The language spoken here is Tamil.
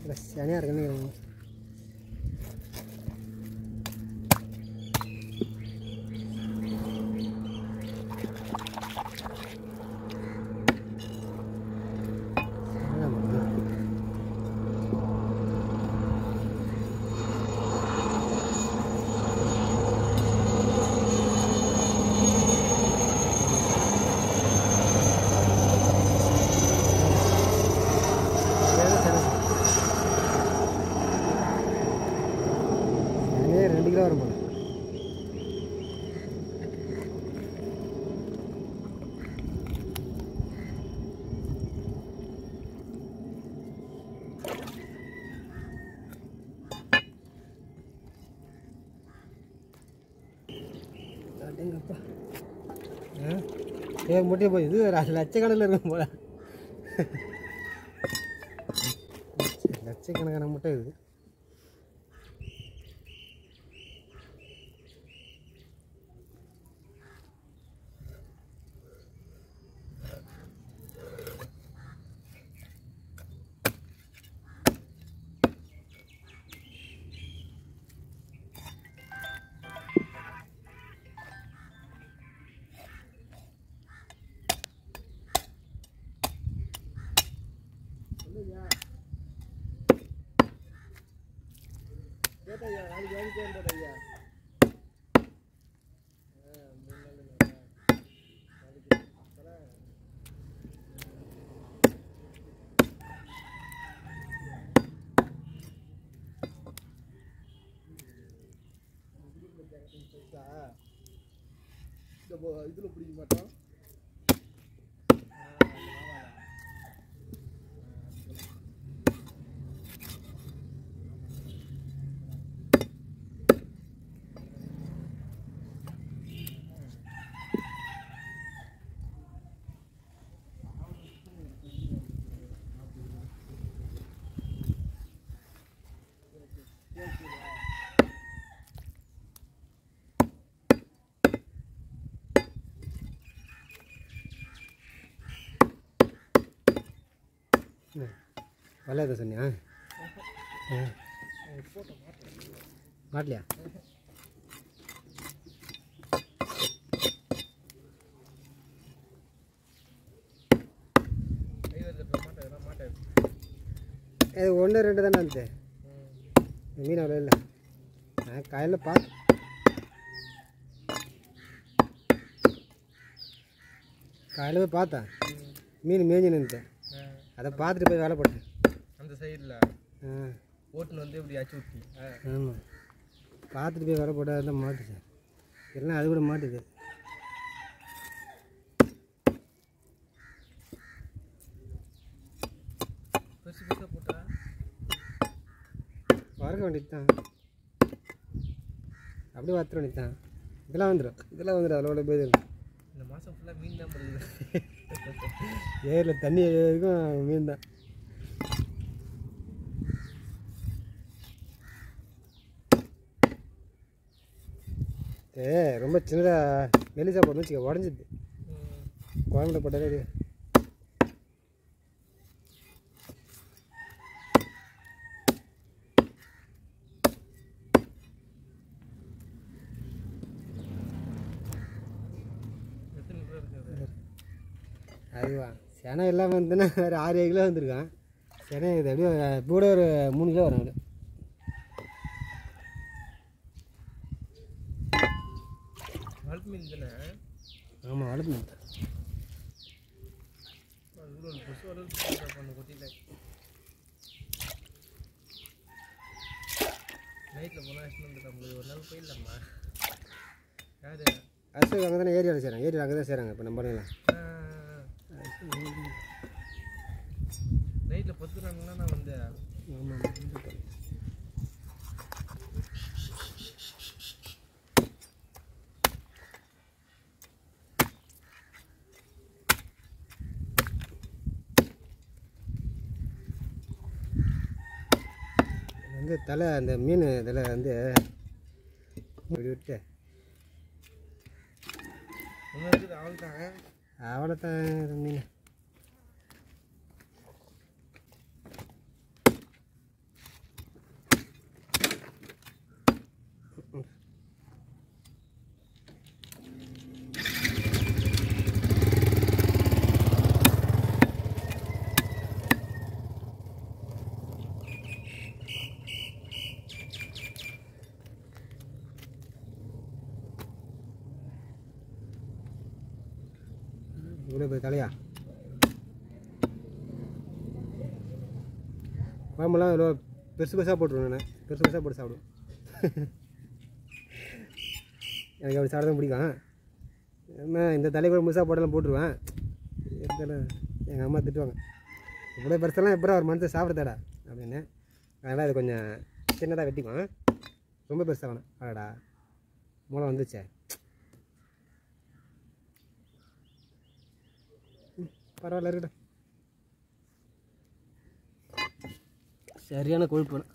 இல்லை சனியாக இருக்குன்னு சனியே ரெண்டு கிலோ வரும் போல அடேங்கப்பா ஆ ஏ முட்டையை போய் இது ர- லட்சக்கணக்கில் இருக்கும் போல லட்சக்கணக்கான முட்டை இது இதில் பிடிக்க மாட்டோம் வல்லாத சொன்னியா ஆ மாட்டலையா இது ஒன்று ரெண்டு தானே இருந்துச்சு மீன் அவ்வளோ இல்லை நான் காலையில் பார்த்து காலையில் போய் பார்த்தேன் மீன் மேய்ஞ்சி நின்றுட்டேன் அதை பார்த்துட்டு போய் வேலை போட்டேன் அந்த சைடில் ஆ ஓட்டுன்னு வந்து இப்படி அச்சு விட்டு ஆமாம் பார்த்துட்டு போய் வேலை போட்டால் தான் மாட்டுச்சு இல்லைன்னா அது கூட மாட்டுது பெருசு பெருசாக போட்டா வறுக்க வேண்டியது தான் அப்படியே வறுத்துற வேண்டியது தான் இதெல்லாம் வந்துடும் இதெல்லாம் வந்துடும் அதோட போயிடும் இந்த மாதம் ஃபுல்லாக மீன் தான் படுது ஏரியில் தண்ணி வரைக்கும் மீன் தான் ஏ ரொம்ப சின்னதாக மெலிசா போட்டு வச்சுக்க உடஞ்சிது குழம்புல போட்டாலே இது எத்தனை கிலோ இருக்குது அதுவா செனை இல்லாமல் இருந்ததுன்னா வேறு ஆறு ஏழு கிலோ வந்திருக்கான் செனை இது எப்படியும் கூட ஒரு மூணு கிலோ வரும் அப்படியே வளர்ப்பு மீன் தானே ஆமாம் வளர்ப்பு மீன் தான் இவ்வளோ பெருசு வளர்ப்பு பண்ண கொட்டியில் நைட்டில் போனால் ஆக்சுவலாக வந்துட்டு நம்மளுக்கு ஒரு நாள் போயிடலாமா யாரு அசோக் அங்கே தானே ஏரியாவில் செய்கிறாங்க ஏரியாவில் அங்கே தான் செய்கிறாங்க இப்போ நம்ம பண்ணுங்களா நைட்டில் பத்துறாங்கன்னா நான் வந்து ஆமாம் வந்து தலை அந்த மீன் இதில் வந்து இப்படி விட்டு ஒன்று இருக்குது அவள் தான் அவ்வளோ தான் மீன் இவ்வளோ பெரிய தலையா குழம்புலாம் இவ்வளோ பெருசு பெருசாக போட்டுருவேன் நான் பெருசு பெருசாக போட்டு சாப்பிடுவேன் எனக்கு அப்படி சாப்பிட தான் பிடிக்கும் என்ன இந்த தலை கூட முழுசாக போட்டெல்லாம் போட்டுருவேன் இருந்தாலும் எங்கள் அம்மா திட்டுவாங்க இவ்வளோ பெருசெல்லாம் எப்போ ஒரு மனுஷன் சாப்பிட்றதாடா அப்படின்னு அதனால் இது கொஞ்சம் சின்னதாக வெட்டிக்குவோம் ரொம்ப பெருசாக வேணாம் அடடா மூளை வந்துச்சே ம், பரவாயில்ல இருக்கட்டும் சரியான கொழுப்பு வேணும்